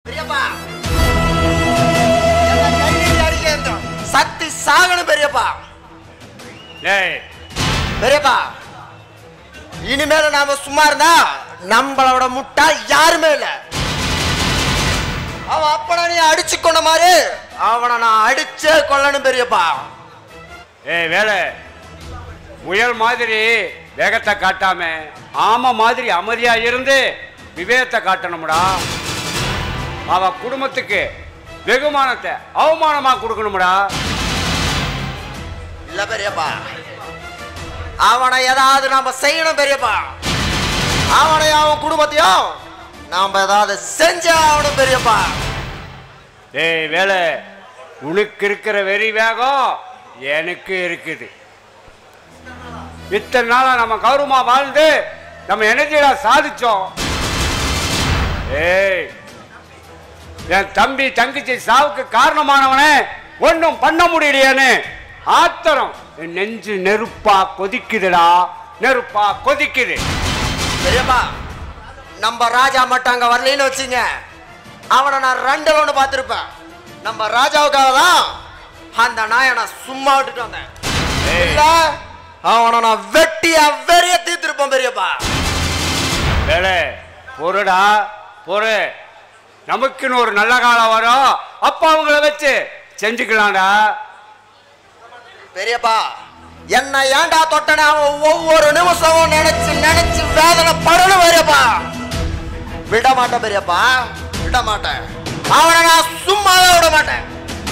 பெரியப்பா என்ன கை நீட்டி அடிக்க சக்தி சாகணும் பெரியப்பா டேய் பெரியப்பா இனிமேல நாம சும்மா இருந்தா நம்மளோட முட்டா யாருமே இல்ல அவன் அப்பனை நீ அடிச்சு கொண்ட மாதிரி அவனை நான் அடிச்சே கொல்லணும் பெரியப்பா ஏய் வேலை முயல் மாதிரி வேகத்தை காட்டாம ஆமை மாதிரி அமைதியா இருந்து விவேகத்தை காட்டணும்டா அவ குடும்பத்துக்கு வெகுமானத்தை அவமானமா கொடுக்கணும்டா இல்ல பெரியப்பா அவனை ஏதாவது நாம செய்யணும் பெரியப்பா அவனையும் அவன் குடும்பத்தையும் நாம ஏதாவது செஞ்சே ஆகணும் பெரியப்பா டேய் வேலை உனக்கு இருக்கிற வெறி வேகம் எனக்கு இருக்குது இத்தனை நாளா நம்ம கௌரவமா வாழ்ந்து நம்ம எனர்ஜியில சாதிச்சோம் ஏய் என் தம்பி தங்கச்சி சாவுக்கு காரணமானவனே ஒன்றும் பண்ண முடியலையேன்னு ஆத்திரம் என் நெஞ்சு நெருப்பா கொதிக்குதுடா நெருப்பா கொதிக்குது பெரியப்பா நம்ம ராஜா மட்டும் அங்க வரலைன்னு வச்சுங்க அவனை நான் ரெண்டுல ஒன்று பார்த்துருப்பேன் நம்ம ராஜாவுக்காக தான் அந்த நாயை நான் சும்மா விட்டுட்டு வந்தேன் ஏய். இல்ல அவனை நான் வெட்டியா வெறிய தீர்த்திருப்பேன் பெரியப்பா வேலை பொறுடா பொறு நமக்குன்னு ஒரு நல்ல காலம் வரும் அப்ப அவங்கள வச்சு செஞ்சுக்கலாம்டா பெரியப்பா என்ன ஏன்டா தொட்டனே அவன் ஒவ்வொரு நிமிஷமும் நினைச்சு நினைச்சு வேதனை படணும் பெரியப்பா விட மாட்டேன் பெரியப்பா விட மாட்டேன் அவனை நான் சும்மாவே விட மாட்டேன்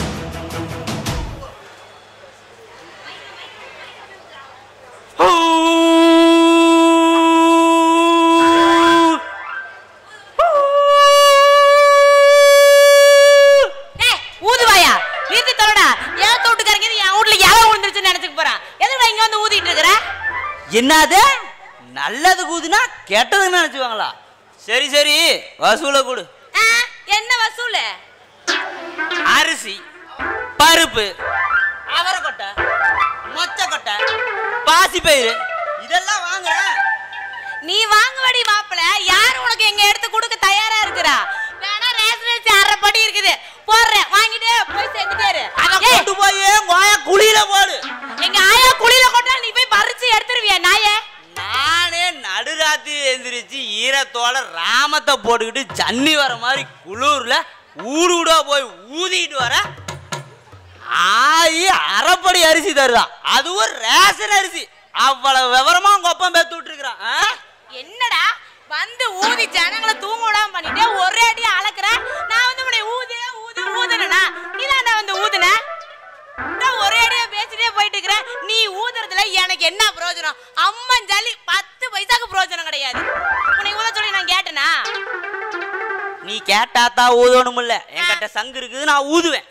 ஏய், ஊதுவாயா நிறுத்தி தொலைடா ஏன் தோட்டுக்காரங்க என் வீட்ல யாரோ விழுந்துருச்சுன்னு நினைச்சுக்க போறான் எதுக்கு இங்க வந்து ஊதிட்டு இருக்கிற என்னது நல்லது கூதுனா கெட்டதுன்னு நினைச்சுவாங்களா சரி சரி வசூலை கொடு ஆ, என்ன வசூல் அரிசி பருப்பு அவரைக்கொட்டை மொச்சக்கொட்டை பாசிப்பயிறு இதெல்லாம் வாங்குறேன் நீ வாங்குவடி மாப்பிள யாரு உனக்கு எங்க எடுத்து கொடுக்க தயாரா இருக்கிறா வேணா ரேஷன் அரிசி அரை படி இருக்குது போடுறேன் வாங்கிட்டு போய் செஞ்சுட்டாரு அதை கொண்டு போய் கோய குழியில போடு எங்க ஆயா குளியில கொட்டா நீ போய் பறிச்சு எடுத்துருவியா நாயே நானே நடுராத்திரி எந்திரிச்சு ஈரத்தோட ராமத்தை போட்டுக்கிட்டு ஜன்னி வர மாதிரி குளூர்ல ஊடு ஊடா போய் ஊதிக்கிட்டு வர ஆயி அரைப்படி அரிசி தருதான் அதுவும் ரேஷன் அரிசி அவ்வளவு விவரமா உங்க ஒப்பம் பேத்து விட்டுருக்கான் என்னடா வந்து ஊதி ஜனங்களை தூங்க விடாம பண்ணிட்டு ஒரே அடி அளக்குற நான் வந்து உன்னை ஊது ஊது ஊதுனா நீ தான் வந்து ஊதுன நான் ஒரே அடியா பேசிட்டே போயிட்டு இருக்கிறேன் நீ ஊதுறதுல எனக்கு என்ன பிரயோஜனம் அம்மன் ஜல்லி பத்து பைசாக்கு பிரயோஜனம் கிடையாது உன்னை ஊத சொல்லி நான் கேட்டேனா நீ கேட்டாத்தா ஊதணும் இல்ல என்கிட்ட சங்கு இருக்குது நான் ஊதுவேன்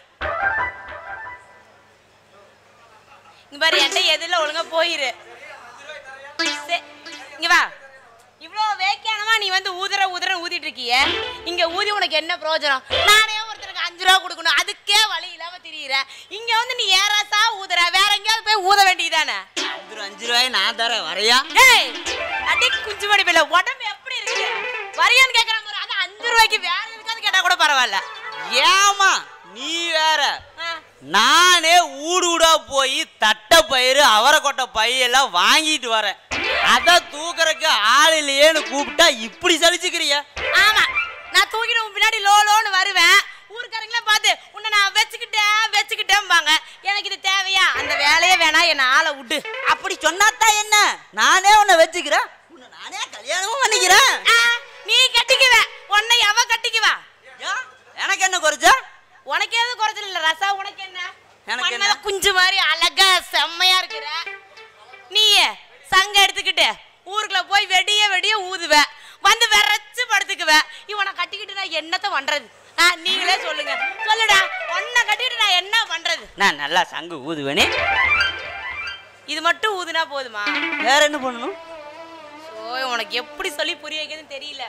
இங்க பாரு என்கிட்ட எதிரில் ஒழுங்கா போயிரு சே- இங்க வா இவ்வளோ வேக்கியானமா நீ வந்து ஊதுற ஊதுற ஊதிட்டு இருக்கிய இங்க ஊதி உனக்கு என்ன பிரயோஜனம் நானே ஒருத்தருக்கு அஞ்சு ரூபா கொடுக்கணும் அதுக்கே வழி இல்லாம திரியிற இங்க வந்து நீ ஏறாசா ஊதுற வேற எங்கேயாவது போய் ஊத வேண்டியதானே அஞ்சு ரூபா, அஞ்சு ரூபாய் நான் தரேன் வரையா ஏய் அடி குஞ்சு மடி பிள்ளை உடம்பு எப்படி இருக்கு வரியான்னு கேக்குற மாதிரி அது அஞ்சு ரூபாய்க்கு வேற எதுக்காவது கேட்டா கூட பரவாயில்ல ஏமா நீ வேற ஆ. நானே ஊடு ஊடா போய் தட்டை பயிறு அவரைக்கொட்டை பையெல்லாம் வாங்கிட்டு வரேன் அதை தூக்கறதுக்கு ஆள் இல்லையேன்னு கூப்பிட்டா இப்படி சலிச்சுக்கிறிய ஆமா நான் தூக்கிட்டு உன் பின்னாடி லோ லோன்னு வருவேன் ஊருக்காரங்களே பார்த்து உன்னை நான் வச்சுக்கிட்டேன் வச்சுக்கிட்டேன்பாங்க எனக்கு இது தேவையா அந்த வேலையே வேணா என்னை ஆளை விட்டு அப்படி சொன்னாத்தான் என்ன நானே உன்னை வச்சுக்கிறேன் உன்னை நானே கல்யாணமும் பண்ணிக்கிறேன் ஆ, நீ கட்டிக்குவ உன்னை எவ கட்டிக்குவா ஏன்? எனக்கு என்ன குறைச்சா உனக்கு எதுவும் குறைச்சல் இல்ல ரசா உனக்கு என்ன எனக்கு உன் என்ன? மேல குஞ்சு மாதிரி அழகா செம்மையா இருக்கிற நீயே சங்க எடுத்துக்கிட்டு ஊருக்குள்ள போய் வெடிய வெடிய ஊதுவ வந்து விரைச்சு படுத்துக்குவ இவனை கட்டிக்கிட்டு நான் என்னத்த பண்றது ஆ, நீங்களே சொல்லுங்க சொல்லுடா உன்னை கட்டிக்கிட்டு நான் என்ன பண்றது நான் நல்லா சங்கு ஊதுவேனே இது மட்டும் ஊதுனா போதுமா வேற என்ன பண்ணணும் ஓ உனக்கு எப்படி சொல்லி புரிய வைக்கிறதுன்னு தெரியல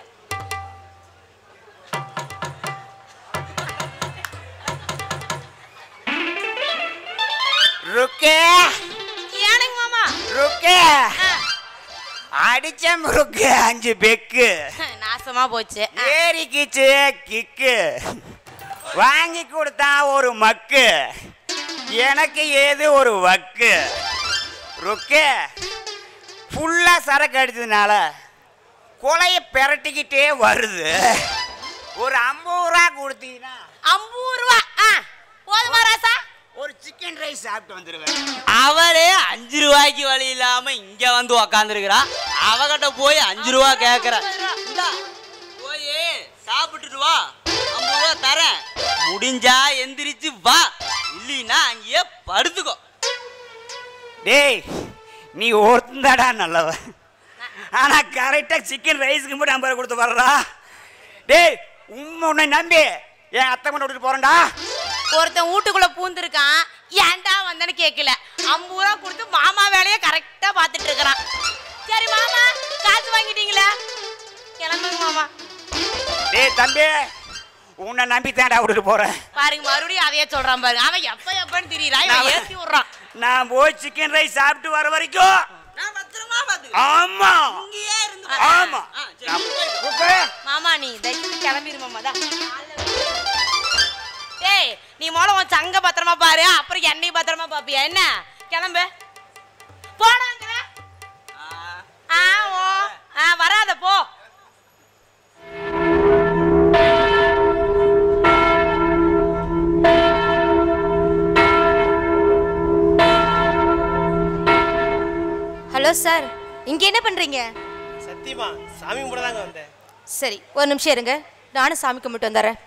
ருக்கே ஏனுங்க மாமா ருக்கே ஆ, அடிச்ச ருக்கு அஞ்சு பெக்கு நான் நாசமா போச்சு ஆ. ஏறிக்கிச்சு கிக்கு வாங்கி கொடுத்தா ஒரு மக்கு எனக்கு ஏது ஒரு வக்கு ருக்கு ஃபுல்லா சரக்கு அடிச்சதுனால கொலைய பெரட்டிக்கிட்டே வருது ஒரு ஐம்பது ரூபா கொடுத்தீங்கன்னா ஐம்பது ரூபா ஆ போதுமா ராசா ஒரு சிக்கன் ரைஸ் சாப்பிட்டு வந்துடுவேன் அவளே அஞ்சு ரூபாய்க்கு வழி இல்லாம இங்க வந்து உக்காந்துருக்கிறா அவகிட்ட போய் அஞ்சு ரூபா கேக்குற இந்தா, போய் சாப்பிட்டுட்டு வா ஐம்பது ரூபா தரேன் முடிஞ்சா எந்திரிச்சு வா இல்லைன்னா அங்கேயே படுத்துக்கோ டேய் நீ ஒருத்தந்தாடா நல்லவன் ஆனா கரெக்டா சிக்கன் ரைஸ்க்கு மட்டும் ஐம்பது ரூபா கொடுத்து வர்றா டேய் உண்மை உன்னை நம்பி என் அத்தை கொண்டு விட்டுட்டு போறேன்டா ஒருத்தன் வீட்டுக்குள்ள பூந்திருக்கான் ஏன்டா வந்தேன்னு கேட்கல ஐம்பது ரூபா கொடுத்து மாமா வேலையை கரெக்டா பார்த்துட்டு இருக்கிறான் சரி மாமா காசு வாங்கிட்டீங்களா கிளம்புங்க மாமா டேய் தம்பி உன்னை நம்பி தான்டா விட்டுட்டு போறேன் பாருங்க மறுபடியும் அதையே சொல்றான் பாருங்க அவன் எப்ப எப்பன்னு தெரியறான் இவன் ஏத்தி விடுறான் நான் போய் சிக்கன் ரைஸ் சாப்பிட்டு வர வரைக்கும் நான் பத்திரமா பாத்துக்கிறேன் ஆமா இங்கேயே இருந்து ஆமா ஆ, சரி, நான் போயிட்டு வா. கூப்பிடு. மாமா நீ தயவு கிளம்பிரு மாமா தான் டேய் நீ முதல்ல உன் சங்க பத்திரமா பாரு அப்புறம் என்னை பத்திரமா பாப்பியா என்ன கிளம்பு போனாங்க ஆ ஓ ஆ வராத போ ஹலோ சார் இங்க என்ன பண்றீங்க சத்தியமா சாமி கும்பிட தாங்க வந்தேன் சரி ஒரு நிமிஷம் இருங்க நானும் சாமி கும்பிட்டு வந்துடுறேன்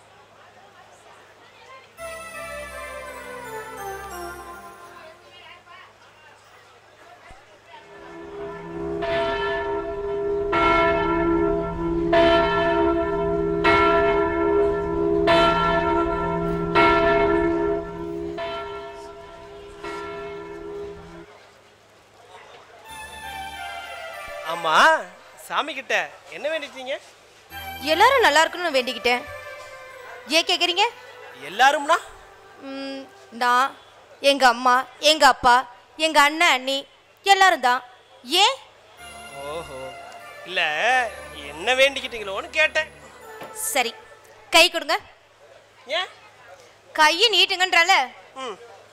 ஆமா சாமி கிட்ட என்ன வேண்டிட்டீங்க எல்லாரும் நல்லா இருக்கணும்னு வேண்டிக்கிட்டேன் ஏன் கேட்குறீங்க எல்லாரும்னா ம், நான் எங்க அம்மா எங்க அப்பா எங்க அண்ணன் அண்ணி எல்லாரும் தான் ஏன் ஓஹோ இல்ல என்ன வேண்டிக்கிட்டீங்களோன்னு கேட்டேன் சரி கை கொடுங்க ஏன் கையை நீட்டுங்கன்றால ம்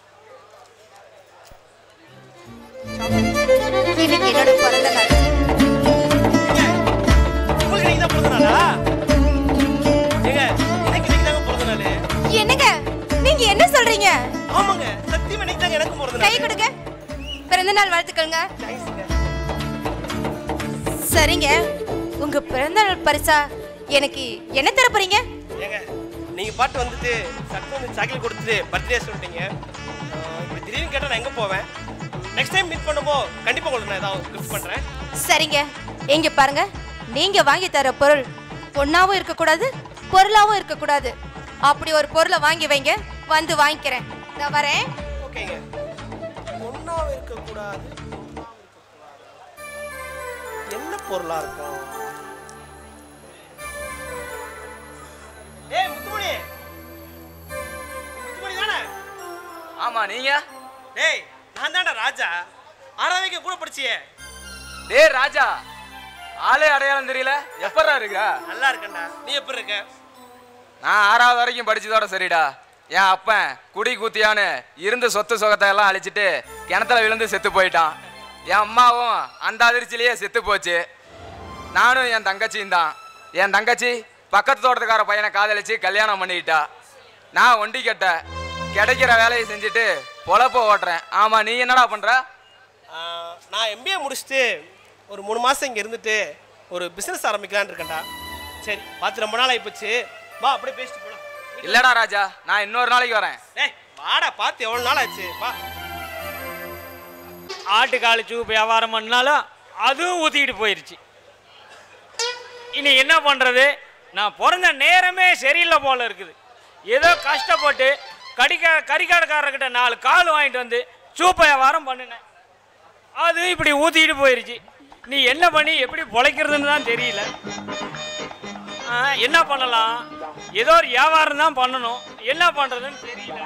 இன்னைக்கு என்னோட பிறந்த நாள் உங்களுக்கு நீங்க தான் பிறந்த நாளா ஏங்க எனக்கு நீங்க தாங்க பிறந்த நாள் என்னங்க நீங்க என்ன சொல்றீங்க ஆமாங்க சத்தியமா இன்னைக்கு தாங்க எனக்கு பிறந்த கை நாள் கொடுங்க பிறந்த நாள் வாழ்த்துக்கள்ங்க தேங்க்ஸ்ங்க சரிங்க உங்க பிறந்த நாள் பரிசா எனக்கு என்ன தர போறீங்க ஏங்க நீங்க பாட்டு வந்துட்டு சட்டு வந்து சாக்லேட் கொடுத்துட்டு பர்த்டே சொல்லிட்டீங்க ஆஹ், இப்படி திடீர்னு கேட்டா நான் எங்க போவேன் நெக்ஸ்ட் டைம் மீட் பண்ணும்போ கண்டிப்பா உங்களுக்கு நான் ஏதாவது கிஃப்ட் பண்றேன் சரிங்க இங்க பாருங்க நீங்க வாங்கி தர பொருள் பொண்ணாவும் இருக்கக்கூடாது பொருளாவும் இருக்கக்கூடாது அப்படி ஒரு பொருளை வாங்கி வைங்க வந்து வாங்கிக்கிறேன் நான் வரேன் ஓகேங்க ஒன்னாவே இருக்கக்கூடாது என்ன பொருளா இருக்கும் ஏய் முத்துமணி முத்துமணி தானே ஆமா நீங்க டேய் நான் தான்டா ராஜா ஆறாவைக்கு கூட படிச்சியே டேய் ராஜா ஆளே அடையாளம் தெரியல எப்படா இருக்க நல்லா இருக்கேன்டா நீ எப்படி இருக்க நான் ஆறாவது வரைக்கும் படிச்சதோட சரிடா என் அப்பன் குடி கூத்தியான்னு இருந்த சொத்து சுகத்தை எல்லாம் அழிச்சிட்டு கிணத்துல விழுந்து செத்து போயிட்டான் என் அம்மாவும் அந்த அதிர்ச்சியிலேயே செத்து போச்சு நானும் என் தங்கச்சியும் தான் என் தங்கச்சி பக்கத்து தோட்டத்துக்கார பையனை காதலிச்சு கல்யாணம் பண்ணிக்கிட்டா நான் ஒண்டி கட்ட கிடைக்கிற வேலையை செஞ்சுட்டு பொழப்ப ஓட்டுறேன் ஆமா நீ என்னடா பண்ற ஆஹ், நான் எம்பிஏ முடிச்சுட்டு ஒரு மூணு மாசம் இங்க இருந்துட்டு ஒரு பிசினஸ் ஆரம்பிக்கலாம்னு இருக்கேன்டா சரி பார்த்து ரொம்ப நாள் ஆயிப்போச்சு வா அப்படியே பேசிட்டு போலாம் இல்லடா ராஜா நான் இன்னொரு நாளைக்கு வரேன் டேய் வாடா பார்த்து எவ்வளவு நாள் ஆச்சு வா ஆட்டுக்காலு சூப் வியாபாரம் பண்ணாலும் அதுவும் ஊற்றிக்கிட்டு போயிருச்சு இனி என்ன பண்ணுறது நான் பிறந்த நேரமே சரியில்லை போல இருக்குது ஏதோ கஷ்டப்பட்டு கடிக்க கறிக்கடைக்காரர்கிட்ட நாலு கால் வாங்கிட்டு வந்து சூப் வியாபாரம் பண்ணினேன் அது இப்படி ஊற்றிக்கிட்டு போயிருச்சு நீ என்ன பண்ணி எப்படி பொழைக்கிறதுன்னு தான் தெரியல ஆ, என்ன பண்ணலாம் ஏதோ ஒரு வியாபாரம் தான் பண்ணணும் என்ன பண்ணுறதுன்னு தெரியல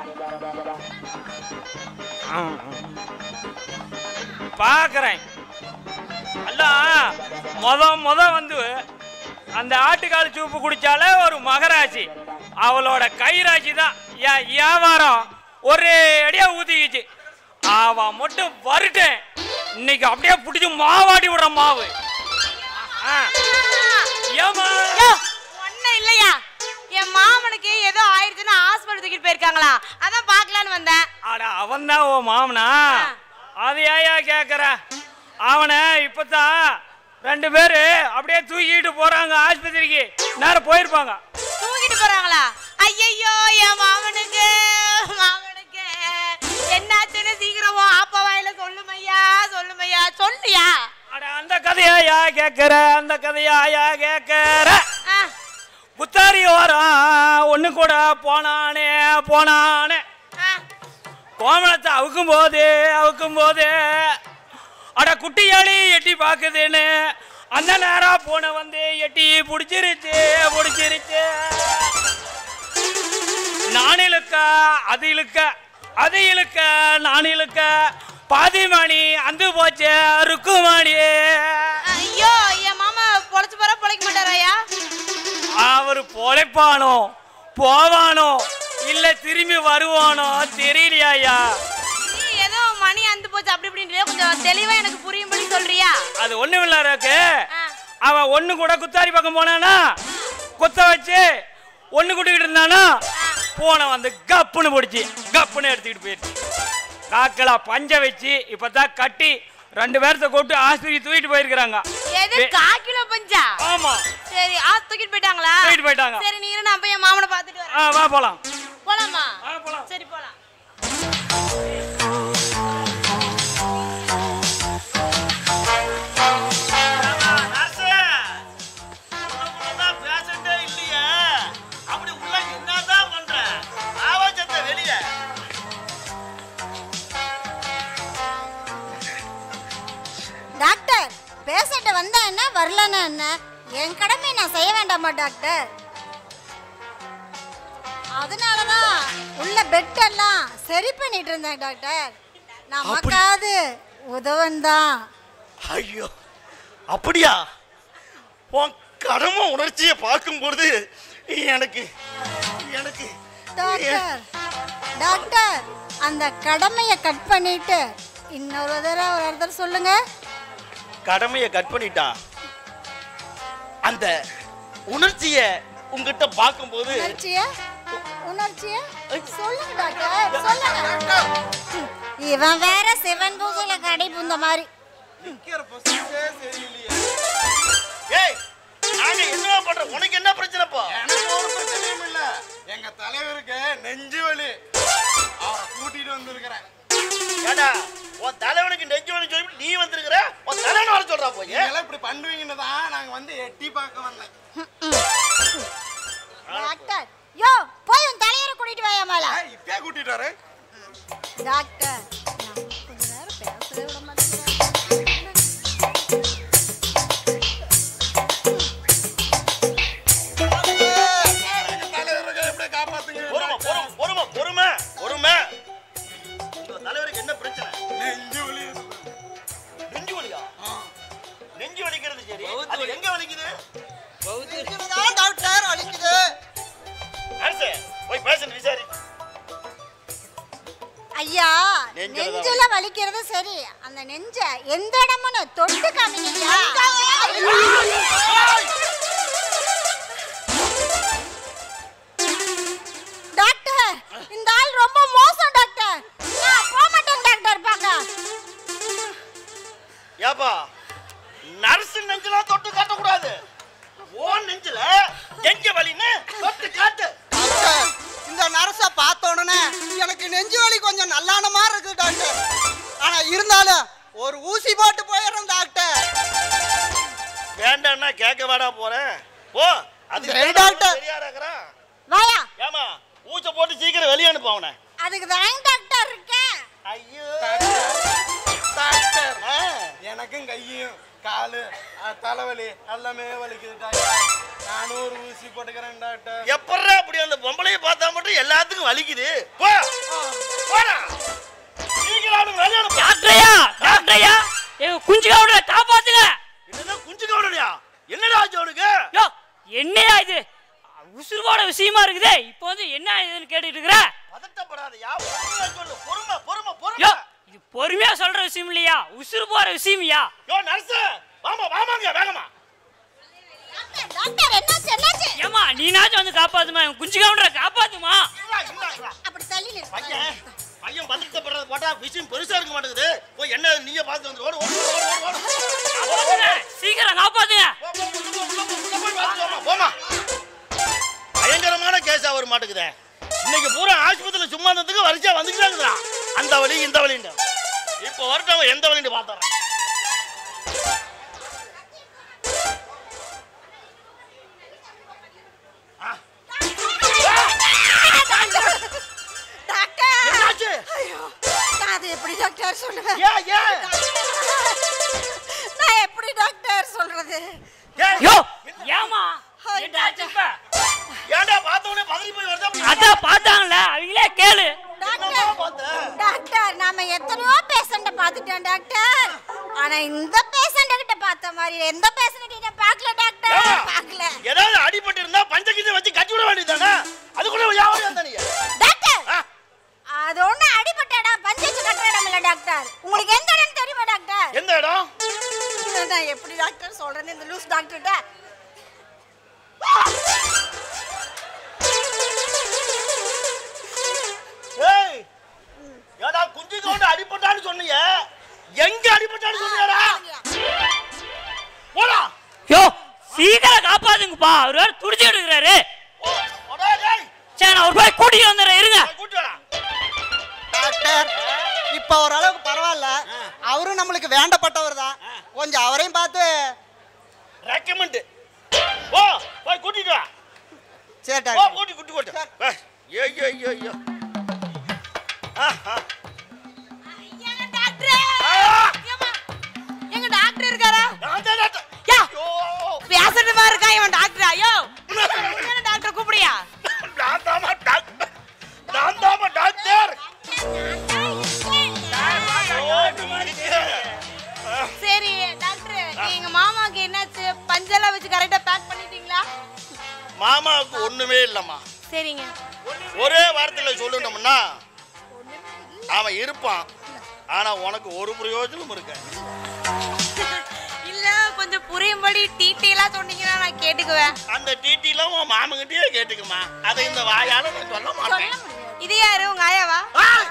ஆ, ஆ. பார்க்குறேன் அல்ல மொத மொத வந்து அந்த ஆட்டுக்கால் சூப்பு குடிச்சாலே ஒரு மகராசி அவளோட கைராசி தான் என் வியாபாரம் ஒரு அடியா ஊத்திக்கிச்சு அவ மட்டும் வருட்டேன் இன்னைக்கு அப்படியே பிடிச்சி மாவாடி விடுற மாவு ஆ. ஏம்மா ஒன்னும் இல்லையா என் மாமனுக்கு ஏதோ ஆயிடுச்சுன்னு ஹாஸ்பிட்டல் தூக்கிட்டு போயிருக்காங்களா அதான் பார்க்கலான்னு வந்தேன் அட அவன் தான் ஓ மாமனா அது ஏயா கேக்குற அவனை இப்பதான் ரெண்டு பேரு அப்படியே தூக்கிட்டு போறாங்க ஆஸ்பத்திரிக்கு நேரம் போயிருப்பாங்க தூக்கிட்டு போறாங்களா ஐயையோ என் மாமனுக்கு மாமனுக்கு என்னாச்சுன்னு சீக்கிரமா ஆப்பா வாயில சொல்லுமையா சொல்லுமையா சொல்லியா அட அந்த கதையா யா கேக்குற அந்த கதையா யா கேக்குற ஆ, புத்தாரி ஓரம் ஒண்ணு கூட போனானே போனானே ஆ. கோமணத்தை அவுக்கும் போது அவுக்கும் போது அட குட்டியாளி எட்டி பாக்குதுன்னு அந்த நேரம் போன வந்து எட்டி பிடிச்சிருச்சு பிடிச்சிருச்சு நான் இழுக்க அது இழுக்க அது இழுக்க நான் இழுக்க பாதி மணி அந்து போச்சு ருக்குமணி ஐயோ என் மாமா பொழைச்சு போற பொழைக்க மாட்டாராயா அவர் பொழைப்பானோ போவானோ இல்ல திரும்பி வருவானோ தெரியலையா நீ ஏதோ மணி அந்து போச்சு அப்படி இப்படின்றே கொஞ்சம் தெளிவா எனக்கு புரியும்படி சொல்றியா அது ஒண்ணும் இல்ல இருக்கு ஆ. அவன் ஒண்ணு கூட குத்தாரி பக்கம் போனானா குத்த வச்சு ஒண்ணு கூட்டிக்கிட்டு இருந்தானா போன வந்து கப்புன்னு பிடிச்சி கப்புன்னு எடுத்துக்கிட்டு போயிடுச்சு காக்கலா பஞ்ச வச்சு இப்பதான் கட்டி ரெண்டு பேர்த்த கூட்டு ஆஸ்பத்திரி தூக்கிட்டு போயிருக்கிறாங்க எது வே- கா கிலோ பஞ்சா ஆமா சரி ஆ தூக்கிட்டு போயிட்டாங்களா தூக்கிட்டு போயிட்டாங்க. சரி நீ இரு, நான் போய் என் மாமனை பார்த்துட்டு வரேன் ஆ வா போலாம் போலாமா ஆ, போலாம். சரி போலாம் பேசண்டே இல்லையே அப்படி உள்ள என்னதான் பண்ற ஆவாசத்தை வெளிய டாக்டர் பேஷண்ட் வந்தா என்ன வரலன்னா என்ன என் கடமை நான் செய்ய வேண்டாமா டாக்டர் அதனாலதான் உள்ள பெட் எல்லாம் சரி பண்ணிட்டு இருந்தேன் டாக்டர் நமக்காவது உதவன் தான் ஐயோ அப்படியா உன் கடமை உணர்ச்சியை பார்க்கும்பொழுது எனக்கு எனக்கு டாக்டர் டாக்டர் அந்த கடமையை கட் பண்ணிட்டு இன்னொரு தடவை ஒரு தடவை சொல்லுங்க கடமையை கட் பண்ணிட்டான் அந்த உணர்ச்சியை உங்ககிட்ட பார்க்கும்போது உணர்ச்சிய உணர்ச்சிய சொல்லுங்க டாக்டர் சொல்லுங்க இவன் வேற சிவன் பூஜையில கடை பூந்த மாதிரி ஏய் நாங்க என்ன பண்ற உனக்கு என்ன பிரச்சனைப்பா எனக்கு ஒரு பிரச்சனையும் இல்ல எங்க தலைவருக்கு நெஞ்சு வலி அவரை கூட்டிட்டு வந்திருக்கிறேன் ஏடா உன் தலைவனுக்கு நெஞ்சு வலி சொல்லி நீ வந்திருக்கிற உன் தலைவன் வர சொல்றா போய் நீங்க இப்படி பண்ணுவீங்கன்னு தான் நாங்க வந்து எட்டி பார்க்க வந்தேன் டாக்டர் யோ போய் உன் தலையரை கூட்டிட்டு வாயா மேல ஏய், இப்பயே கூட்டிட்டு வரேன் டாக்டர் நான் கொஞ்ச நேரம் பேசவே விட மாட்டேங்கிறேன் தலைவருக்கு எப்படி காப்பாத்துங்க பொறுமை பொறுமை பொறுமை பொறுமை பொறுமை உங்க தலைவருக்கு என்ன பிரச்சனை நெஞ்சு வலி நெஞ்சு வலியா நெஞ்சு வலிக்கிறது சரி அது எங்க வலிக்குது டாக்டர் வலிக்குது அரசே போய் பேஷண்ட் விசாரி ஐயா நெஞ்சில தான் நெஞ்சில வலிக்கிறது சரி அந்த நெஞ்ச எந்த இடமுன்னு தொட்டு காமிங்க டாக்டர் இந்த ஆள் ரொம்ப மோசம் டாக்டர் நான் போக மாட்டேன் டாக்டர் பார்க்க ஏப்பா நர்ஸ் நெஞ்செல்லாம் தொட்டு காட்டக்கூடாது ஓ நெஞ்சில எங்க வலின்னு தொட்டு காட்டு டாக்டர் இந்த நர்ஸை பார்த்த உடனே எனக்கு நெஞ்சு வலி கொஞ்சம் நல்லான மாதிரி இருக்கு டாக்டர் ஆனா இருந்தாலும் ஒரு ஊசி போட்டு போயிடுறேன் டாக்டர் வேண்டாம்னா கேட்க வாடா போறேன் ஓ அது சரி, டாக்டர். சரியா இருக்கிறான் வாயா ஏமா ஊச்ச போட்டு சீக்கிரம் வெளியே அனுப்பு அவனை அதுக்கு தான் டாக்டர் இருக்கேன் ஐயோ டாக்டர் ஆ. எனக்கும் கையும் காலு அஹ், தலைவலி எல்லாமே வலிக்குது டாக்டர் நானும் ஒரு ஊசி போட்டுக்கிறேன் டாக்டர் எப்பட்றா அப்படி அந்த பொம்பளைய பார்த்தா மட்டும் எல்லாத்துக்கும் வலிக்குது போ போடா சீக்கிரம் அவனுக்கு வெளியே அனுப்பு டாக்டரையா டாக்டரையா எங்க குஞ்சு கவுடரை காப்பாத்துங்க என்னதான் குஞ்சு கவுடனியா என்னடா ஆச்சு அவனுக்கு யோ என்னையா இது உசுரோட விஷயமா இருக்குதே இப்போ வந்து என்ன இதுன்னு கேட்டுட்டு இருக்கிற பதட்டப்படாதயா பொறுமையா சொல்லு பொறுமை பொறுமை யோ பொறுமை இது பொறுமையா சொல்ற விஷயம் இல்லையா உசுறு போற விஷயம்யா யோ நர்ஸ் வாமா வாமாங்க வேகமா டாக்டர் என்னாச்சு என்னாச்சு ஏமா நீனாச்சும் வந்து காப்பாத்துமா இவன் குஞ்சு கவுண்டரை காப்பாத்துமா இல்ல இல்ல இல்ல அப்படி தள்ளி நில்லு. பையன் பையன் பதட்டப்படுறது போட்டா விஷயம் பெருசா இருக்க மாட்டேங்குது போய் என்ன நீங்க பார்த்து வந்து ஓடு ஓடு ஓடு ஓடு ஓடு காப்பாத்துங்க. சீக்கிரம் காப்பாத்துங்க போ, போ, உள்ள போ, உள்ள போ, உள்ள போய் பார்த்து வாமா, போமா பயங்கரமான கேஸா வர மாட்டேங்குதே இன்னைக்கு பூரா ஆஸ்பத்திரியில் சும்மா இருந்ததுக்கு வரிசையா வந்துக்கிட்டாங்கடா அந்த வழி இந்த வழின்னு இப்போ வரட்டும் எந்த வழின்னு பார்த்தறேன் டாக்டர் என்னாச்சு ஐயோ நான் அதை எப்படி டாக்டர் சொல்லுவேன் ஏன் ஏன் நான் எப்படி டாக்டர் சொல்றது ஏன் யோ ஏமா என்னாச்சு இப்ப ஏன்டா பார்த்த உடனே பதறி போய் வருதா அதான் பார்த்தாங்கல்ல அவங்களே கேளு என்னம்மா பார்த்த டாக்டர் நாம எத்தனையோ பேஷண்ட பார்த்துட்டோம் டாக்டர் ஆனா இந்த பேஷண்ட கிட்ட பார்த்த மாதிரி எந்த பேஷண்ட் கிட்ட பார்க்கல டாக்டர் ஏம்மா? பார்க்கல ஏதாவது அடிபட்டு இருந்தா பஞ்சகிட்ட வச்சு கட்டி விட வேண்டியதானே அது கூட யாரும் இருந்தா நீங்க டாக்டர் ஆ? அது ஒண்ணு அடிபட்டடா பஞ்சேஜ் கட்டுற இடம் இல்ல டாக்டர் உங்களுக்கு எந்த இடம் தெரியுமா டாக்டர் எந்த இடம் இதை நான் எப்படி டாக்டர் சொல்றேன்னு இந்த லூஸ் டாக்டர்கிட்ட ஏய் ஏடா குஞ்சு கவுண்டு அடிபட்டான்னு சொன்னீங்க எங்க அடிபட்டான்னு சொன்னியாடா போடா யோ சீக்கிரம் காப்பாத்துங்கப்பா அவர் வேற துடிச்சிட்டு இருக்கிறாரு ஓ போடா டேய் சரி நான் ஒரு போய் கூட்டிட்டு வந்துடுறேன் இருங்க போய் கூட்டி வாடா டாக்டர் இப்போ ஓரளவுக்கு பரவாயில்ல அவரும் நம்மளுக்கு வேண்டப்பட்டவர் தான் கொஞ்சம் அவரையும் பார்த்து ரெக்கமெண்ட் ஓ போய் கூட்டிட்டு வா சரி ஓ டாக்டர் கூட்டி கூட்டி கூட்டி ஏய் ஐயோ ஐயோ ஐயோ ஆஹா எங்க டாக்டர் எங்க டாக்டர் இருக்காரா நான் தான் டாக்டர். யா ஐயோ பேசுறது மாதிரி இருக்கா இவன் டாக்டர் ஐயோ என்ன டாக்டர் கூப்பிடியா நான் தாமா டாக்டர் நான் தாமா டாக்டர் சரி டாக்டர் எங்க மாமாக்கு என்னாச்சு பஞ்செல்லாம் வச்சு கரெக்டா பேக் பண்ணிட்டீங்களா மாமாவுக்கு ஒண்ணுமே இல்லம்மா சரிங்க ஒரே வார்த்தையில சொல்லணும்னா அவன் இருப்பான் ஆனா உனக்கு ஒரு பிரயோஜனம் இருக்க இல்ல கொஞ்சம் புரியும்படி டீட்டெயிலா சொன்னீங்கன்னா நான் கேட்டுக்குவேன் அந்த டீட்டெயிலும் உன் மாமங்கிட்டயே கேட்டுக்குமா அதை இந்த வாயால நான் சொல்ல மாட்டேன் இது யாரு உங்க ஆயாவா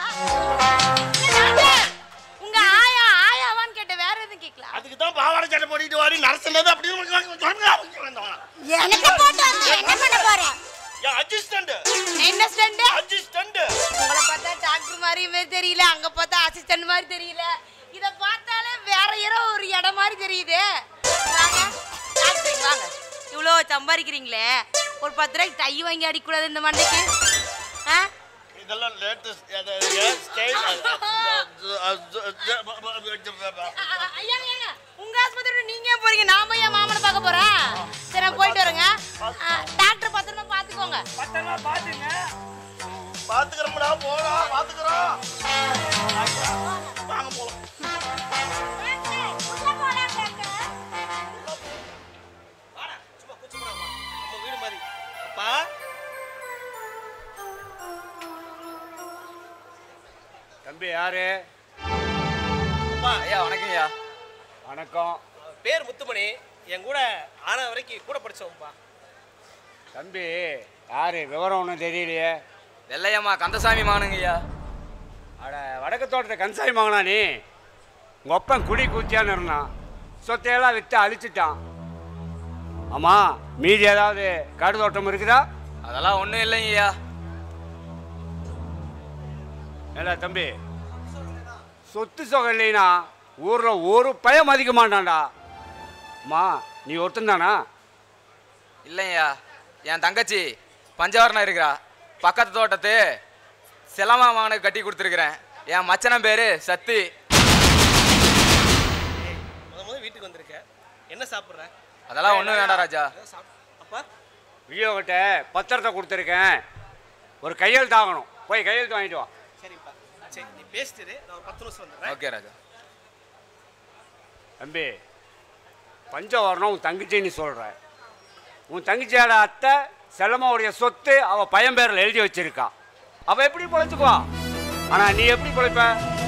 உங்க ஆயா ஆயாவான்னு கேட்ட வேற எதுவும் கேட்கல அதுக்கு தான் பாவாடை சட்டை போட்டுட்டு வாடி நரசனது அப்படின்னு சொன்னா எனக்கு போட்டு வந்து என்ன பண்ண போறேன் என் அசிஸ்டன்ட் என்ன ஸ்டண்ட் அசிஸ்டன்ட் உங்களை பார்த்தா டாக்டர் மாதிரியுமே தெரியல அங்க பார்த்தா அசிஸ்டன்ட் மாதிரி தெரியல இத பார்த்தாலே வேற யாரோ ஒரு இடம் மாதிரி தெரியுது வாங்க டாக்டர் வாங்க இவ்வளோ சம்பாதிக்கிறீங்களே ஒரு பத்து ரூபாய்க்கு டை வாங்கி அடிக்கக்கூடாது இந்த மண்டைக்கு ஆ இதெல்லாம் லேட்டஸ்ட் ஸ்டைல் ஐயா ஐயா உங்க ஆஸ்பத்திரி நீங்க ஏன் போறீங்க நாம ஏன் மாமனை பார்க்க போறேன் சரி நான் போயிட்டு வரேங்க ஆ, டாக்டர் பத்திரமா பாத்துக்கோங்க பத்திரமா பாத்துங்க பாத்துக்கிறோம்டா போலாம் பாத்துக்கிறோம் வாங்க போலாம் உள்ள போலாம் டாக்டர் வாடா சும்மா கூச்ச போடாமா நம்ம வீடு மாதிரி அப்பா தம்பி யாரு அப்பா ஐயா வணக்கம் ஐயா வணக்கம் பேர் முத்துமணி என் கூட ஆன வரைக்கும் கூட படிச்சோம்ப்பா தம்பி யாரு விவரம் ஒன்றும் தெரியலையே வெள்ளையம்மா கந்தசாமி மானுங்க ஐயா அட வடக்கு தோட்டத்தை கன்சாமி வாங்கினா நீ உங்கள் அப்பன் குடி கூத்தியான்னு இருந்தான் சொத்தையெல்லாம் விற்று அழிச்சிட்டான் ஆமாம் மீதி ஏதாவது காடு தோட்டம் இருக்குதா அதெல்லாம் ஒன்றும் இல்லைங்க ஐயா ஏடா தம்பி சொத்து சொகம் இல்லைனா ஊரில் ஒரு பயம் மதிக்க மாட்டான்டா அம்மா நீ ஒருத்தன் தானா இல்லைங்கய்யா என் தங்கச்சி பஞ்சவரணம் இருக்கிறா பக்கத்து தோட்டத்து செலமா மகனுக்கு கட்டி கொடுத்துருக்குறேன் என் மச்சனம் பேரு சத்தி முத முத வீட்டுக்கு வந்திருக்க என்ன சாப்பிட்ற அதெல்லாம் ஒன்றும் வேண்டாம் ராஜா அப்பா வியோகிட்ட பத்திரத்தை கொடுத்துருக்கேன் ஒரு கையெழுத்து ஆகணும் போய் கையெழுத்து வாங்கிட்டு வா சரிப்பா சரி நீ பேசிட்டு நான் ஒரு பத்து நிமிஷம் வந்துடுறேன் ஓகே ராஜா தம்பி பஞ்சம் வரணும் உன் தங்கச்சின்னு சொல்கிற உன் தங்கச்சியோட அத்தை செல்லம்மாவுடைய சொத்து அவ பையன் பேரில் எழுதி வச்சிருக்கா அவ எப்படி பொழைச்சுக்குவா ஆனா நீ எப்படி பொழைப்ப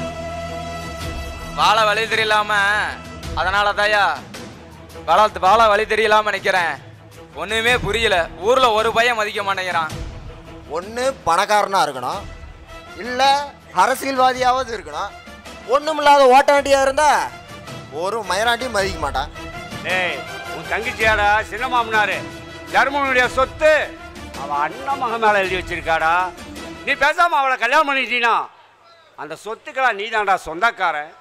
வாழ வழி தெரியலாம அதனால தாயா வாழ வாழ வழி தெரியலாம நிக்கிறேன் ஒண்ணுமே புரியல ஊர்ல ஒரு பையன் மதிக்க மாட்டேங்கிறான் ஒன்று பணக்காரனா இருக்கணும் இல்லை அரசியல்வாதியாவது இருக்கணும் ஒண்ணுமில்லாத ஓட்டாண்டியா இருந்தா ஒரு மயராண்டியும் மதிக்க மாட்டான் டேய் உன் தங்கச்சியாடா சின்ன மாமனாரு தர்மனுடைய சொத்து அவ அண்ணன் மகன் மேல எழுதி வச்சிருக்காடா நீ பேசாம அவளை கல்யாணம் பண்ணிட்டீனா அந்த சொத்துக்கெல்லாம் நீ தான்டா சொந்தக்காரன்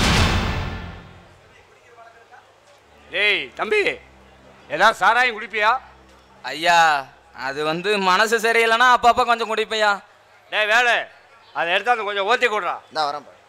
டேய் தம்பி ஏதாவது சாராயம் குடிப்பியா ஐயா அது வந்து மனசு சரியில்லைன்னா அப்பப்ப கொஞ்சம் குடிப்பையா டேய் வேலை அதை எடுத்தாந்து கொஞ்சம் ஓத்தி கொடுறா இந்த வரேன் பாரு.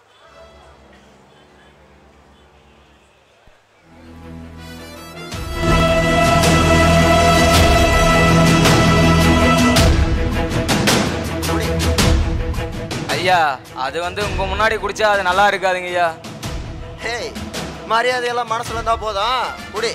ஐயா அது வந்து உங்க முன்னாடி குடிச்சா அது நல்லா இருக்காதுங்க ஐயா ஹேய் மரியாதையெல்லாம் மனசுல இருந்தா போதும் குடி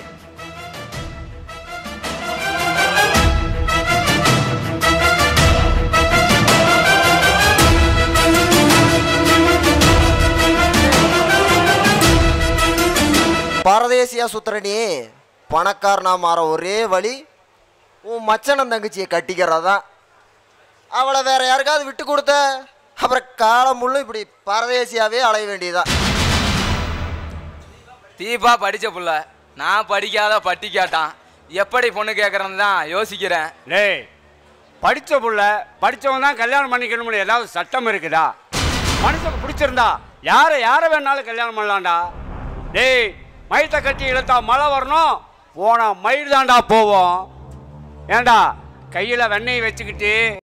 பரதேசியா சுத்துற நீ பணக்காரனா மாற ஒரே வழி உன் மச்சனன் தங்கச்சியை கட்டிக்கிறதான் அவளை வேற யாருக்காவது விட்டு கொடுத்த அப்புறம் காலம் முள்ளும் இப்படி பரதேசியாவே அலைய வேண்டியதுதான் தீபா படிச்ச புள்ள நான் படிக்காத பட்டி கேட்டான் எப்படி பொண்ணு கேட்கறேன்னு தான் யோசிக்கிறேன் டேய் படிச்ச புள்ள படிச்சவன் தான் கல்யாணம் பண்ணிக்கணும்னு ஏதாவது சட்டம் இருக்குதா மனுஷனுக்கு பிடிச்சிருந்தா யாரை யாரை வேணாலும் கல்யாணம் பண்ணலாம்டா டேய் மயித்தை கட்டி இழுத்தா மழை வரணும் போனா மயில் தான்டா போவோம் ஏன்டா கையில் வெண்ணெய் வச்சுக்கிட்டு